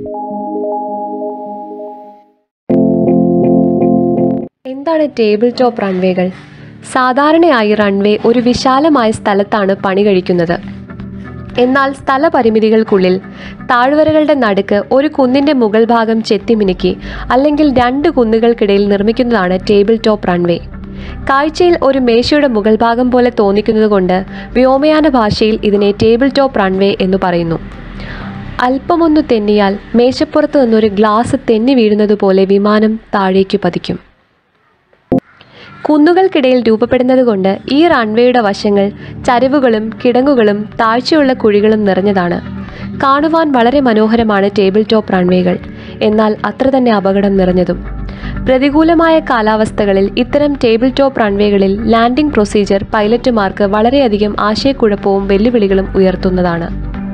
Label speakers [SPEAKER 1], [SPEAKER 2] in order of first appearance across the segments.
[SPEAKER 1] എന്താണ് table top റൺവേകൾ സാധാരണയായി runway ഒരു വിശാലമായ സ്ഥലത്താണ് പണി കഴിക്കുന്നത് എന്നാൽ സ്ഥലപരിമിതികൾക്കുള്ളിൽ താഴ്വരകളുടെ നടുക്ക് ഒരു കുന്നിന്റെ മുകൾ ഭാഗം ചെത്തിമിനുക്കി അല്ലെങ്കിൽ രണ്ട് കുന്നുകൾക്കിടയിൽ നിർമ്മിക്കുന്നതാണ് ടേബിൾ ടോപ്പ് റൺവേ കാഴ്ചയിൽ ഒരു മേശയുടെ മുകൾ ഭാഗം പോലെ തോന്നിക്കുന്നതുകൊണ്ട് വ്യോമയാന ഭാഷയിൽ ഇതിനെ ടേബിൾ ടോപ്പ് റൺവേ എന്ന് പറയുന്നു അല്പമൊന്നു തെന്നിയാൽ മേശപ്പുറത്ത് നിന്നൊരു ഗ്ലാസ് തെന്നി വീഴുന്നത് പോലെ വിമാനം താഴേക്ക് പതിക്കും കുന്നുകൾക്കിടയിൽ രൂപപ്പെടുന്നതുകൊണ്ട് ഈ റൺവേയുടെ വശങ്ങൾ ചരിവുകളും കിടങ്ങുകളും താഴ്ചയുള്ള കുഴികളും നിറഞ്ഞതാണ് കാണുവാൻ വളരെ മനോഹരമാണ് ടേബിൾ ടോപ്പ് റൺവേകൾ എന്നാൽ അത്ര തന്നെ അപകടം നിറഞ്ഞതും പ്രതികൂലമായ കാലാവസ്ഥകളിൽ ഇത്തരം ടേബിൾ ടോപ്പ് റൺവേകളിൽ ലാൻഡിംഗ് പ്രൊസീജിയർ പൈലറ്റുമാർക്ക് വളരെയധികം ആശയക്കുഴപ്പവും വെല്ലുവിളികളും ഉയർത്തുന്നതാണ്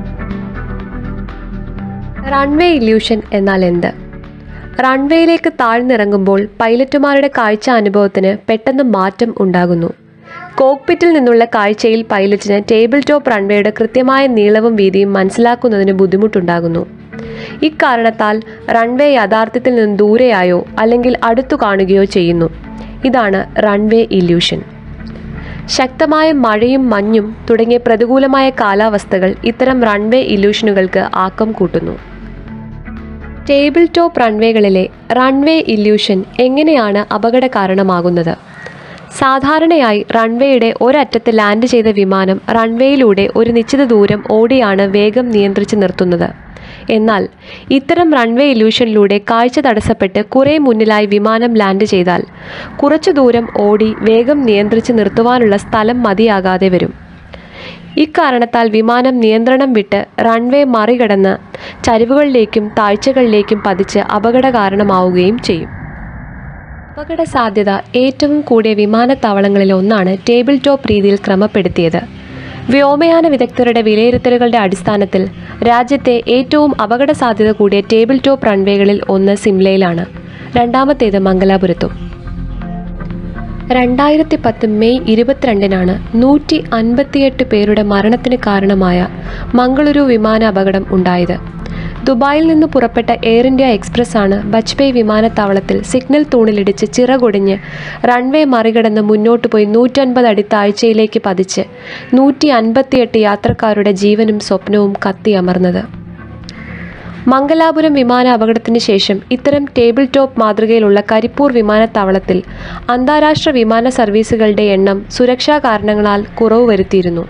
[SPEAKER 1] റൺവേ ഇല്യൂഷൻ എന്നാൽ എന്ത് റൺവേയിലേക്ക് താഴ്ന്നിറങ്ങുമ്പോൾ പൈലറ്റുമാരുടെ കാഴ്ച അനുഭവത്തിന് പെട്ടെന്ന് മാറ്റം ഉണ്ടാകുന്നു കോക്പിറ്റിൽ നിന്നുള്ള കാഴ്ചയിൽ പൈലറ്റിന് ടേബിൾ ടോപ്പ് റൺവേയുടെ കൃത്യമായ നീളവും വീതിയും മനസ്സിലാക്കുന്നതിന് ബുദ്ധിമുട്ടുണ്ടാകുന്നു ഇക്കാരണത്താൽ റൺവേ യഥാർത്ഥത്തിൽ നിന്ന് ദൂരെയായോ അല്ലെങ്കിൽ അടുത്തു കാണുകയോ ചെയ്യുന്നു ഇതാണ് റൺവേ ഇല്യൂഷൻ ശക്തമായ മഴയും മഞ്ഞും തുടങ്ങിയ പ്രതികൂലമായ കാലാവസ്ഥകൾ ഇത്തരം റൺവേ ഇല്യൂഷനുകൾക്ക് ആക്കം കൂട്ടുന്നു ടേബിൾ ടോപ്പ് റൺവേകളിലെ റൺവേ ഇല്യൂഷൻ എങ്ങനെയാണ് അപകട കാരണമാകുന്നത് സാധാരണയായി റൺവേയുടെ ഒരറ്റത്ത് ലാൻഡ് ചെയ്ത വിമാനം റൺവേയിലൂടെ ഒരു നിശ്ചിത ദൂരം ഓടിയാണ് വേഗം നിയന്ത്രിച്ച് നിർത്തുന്നത് എന്നാൽ ഇത്തരം റൺവേ ഇല്യൂഷനിലൂടെ കാഴ്ച തടസ്സപ്പെട്ട് കുറേ മുന്നിലായി വിമാനം ലാൻഡ് ചെയ്താൽ കുറച്ചു ദൂരം ഓടി വേഗം നിയന്ത്രിച്ച് നിർത്തുവാനുള്ള സ്ഥലം മതിയാകാതെ വരും ഇക്കാരണത്താൽ വിമാനം നിയന്ത്രണം വിട്ട് റൺവേ മറികടന്ന് ചരിവുകളിലേക്കും താഴ്ചകളിലേക്കും പതിച്ച് അപകട കാരണമാവുകയും ചെയ്യും അപകട സാധ്യത ഏറ്റവും കൂടിയ വിമാനത്താവളങ്ങളിൽ ഒന്നാണ് ടേബിൾ ടോപ്പ് രീതിയിൽ ക്രമപ്പെടുത്തിയത് വ്യോമയാന വിദഗ്ധരുടെ വിലയിരുത്തലുകളുടെ അടിസ്ഥാനത്തിൽ രാജ്യത്തെ ഏറ്റവും അപകട സാധ്യത കൂടിയ ടേബിൾ ടോപ്പ് റൺവേകളിൽ ഒന്ന് സിംലയിലാണ് രണ്ടാമത്തേത് മംഗലാപുരത്തും രണ്ടായിരത്തി പത്ത് മെയ് ഇരുപത്തിരണ്ടിനാണ് നൂറ്റി അൻപത്തിയെട്ട് പേരുടെ മരണത്തിന് കാരണമായ മംഗളൂരു വിമാന അപകടം ഉണ്ടായത് ദുബായിൽ നിന്ന് പുറപ്പെട്ട എയർ ഇന്ത്യ എക്സ്പ്രസ് ആണ് ബജ്പേയ് വിമാനത്താവളത്തിൽ സിഗ്നൽ തൂണിലിടിച്ച് ചിറകൊടിഞ്ഞ് റൺവേ മറികടന്ന് മുന്നോട്ട് പോയി നൂറ്റൻപത് അടി താഴ്ചയിലേക്ക് പതിച്ച് നൂറ്റി അൻപത്തിയെട്ട് യാത്രക്കാരുടെ ജീവനും സ്വപ്നവും കത്തിയമർന്നത് മംഗലാപുരം വിമാന അപകടത്തിന് ശേഷം ഇത്തരം ടേബിൾ ടോപ്പ് മാതൃകയിലുള്ള കരിപ്പൂർ വിമാനത്താവളത്തിൽ അന്താരാഷ്ട്ര വിമാന സർവീസുകളുടെ എണ്ണം സുരക്ഷാ കാരണങ്ങളാൽ കുറവ് വരുത്തിയിരുന്നു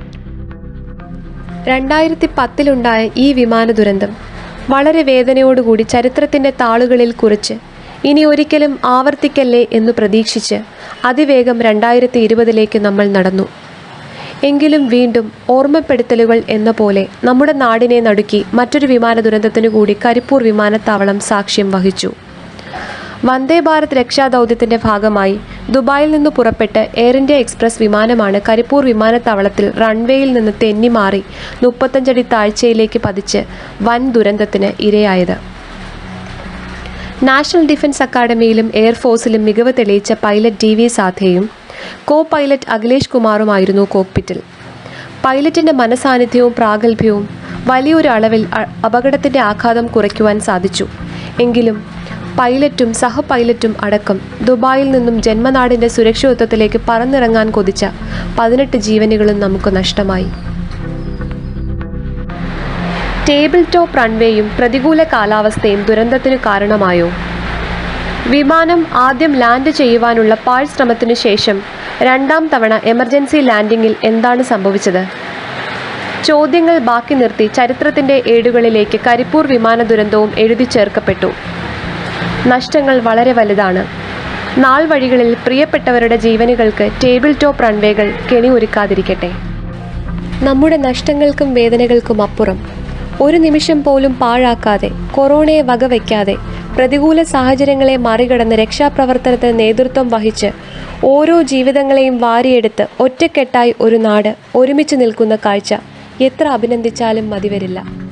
[SPEAKER 1] രണ്ടായിരത്തി പത്തിലുണ്ടായ ഈ വിമാന ദുരന്തം വളരെ വേദനയോടുകൂടി ചരിത്രത്തിൻ്റെ താളുകളിൽ കുറിച്ച് ഇനി ഒരിക്കലും ആവർത്തിക്കല്ലേ എന്ന് പ്രതീക്ഷിച്ച് അതിവേഗം രണ്ടായിരത്തി ഇരുപതിലേക്ക് നമ്മൾ നടന്നു എങ്കിലും വീണ്ടും ഓർമ്മപ്പെടുത്തലുകൾ എന്ന പോലെ നമ്മുടെ നാടിനെ നടുക്കി മറ്റൊരു വിമാന ദുരന്തത്തിനു കൂടി കരിപ്പൂർ വിമാനത്താവളം സാക്ഷ്യം വഹിച്ചു വന്ദേ ഭാരത് രക്ഷാദൗത്യത്തിന്റെ ഭാഗമായി ദുബായിൽ നിന്ന് പുറപ്പെട്ട് എയർ ഇന്ത്യ എക്സ്പ്രസ് വിമാനമാണ് കരിപ്പൂർ വിമാനത്താവളത്തിൽ റൺവേയിൽ നിന്ന് തെന്നി മാറി മുപ്പത്തഞ്ചടി താഴ്ചയിലേക്ക് പതിച്ച് വൻ ദുരന്തത്തിന് ഇരയായത് നാഷണൽ ഡിഫൻസ് അക്കാദമിയിലും എയർഫോഴ്സിലും മികവ് തെളിയിച്ച പൈലറ്റ് ഡി വി സാധേയും കോ പൈലറ്റ് അഖിലേഷ് കുമാറുമായിരുന്നു കോക്പിറ്റിൽ പൈലറ്റിന്റെ മനസാന്നിധ്യവും പ്രാഗൽഭ്യവും വലിയൊരു അളവിൽ അ- അപകടത്തിന്റെ ആഘാതം കുറയ്ക്കുവാൻ സാധിച്ചു എങ്കിലും പൈലറ്റും സഹ പൈലറ്റും അടക്കം ദുബായിൽ നിന്നും ജന്മനാടിന്റെ സുരക്ഷിതത്വത്തിലേക്ക് പറന്നിറങ്ങാൻ കൊതിച്ച പതിനെട്ട് ജീവനുകളും നമുക്ക് നഷ്ടമായി ടേബിൾ ടോപ്പ് റൺവേയും പ്രതികൂല കാലാവസ്ഥയും ദുരന്തത്തിന് കാരണമായോ വിമാനം ആദ്യം ലാൻഡ് ചെയ്യുവാനുള്ള പാഴ് ശ്രമത്തിനു ശേഷം രണ്ടാം തവണ എമർജൻസി ലാൻഡിംഗിൽ എന്താണ് സംഭവിച്ചത് ചോദ്യങ്ങൾ ബാക്കി നിർത്തി ചരിത്രത്തിന്റെ ഏടുകളിലേക്ക് കരിപ്പൂർ വിമാന ദുരന്തവും എഴുതി ചേർക്കപ്പെട്ടു നഷ്ടങ്ങൾ വളരെ വലുതാണ് നാൾ വഴികളിൽ പ്രിയപ്പെട്ടവരുടെ ജീവനുകൾക്ക് ടേബിൾ ടോപ്പ് റൺവേകൾ കെണി ഒരുക്കാതിരിക്കട്ടെ നമ്മുടെ നഷ്ടങ്ങൾക്കും വേദനകൾക്കും അപ്പുറം ഒരു നിമിഷം പോലും പാഴാക്കാതെ കൊറോണയെ വകവയ്ക്കാതെ പ്രതികൂല സാഹചര്യങ്ങളെ മറികടന്ന് രക്ഷാപ്രവർത്തനത്തിന് നേതൃത്വം വഹിച്ച് ഓരോ ജീവിതങ്ങളെയും വാരിയെടുത്ത് ഒറ്റക്കെട്ടായി ഒരു നാട് ഒരുമിച്ച് നിൽക്കുന്ന കാഴ്ച എത്ര അഭിനന്ദിച്ചാലും മതിവരില്ല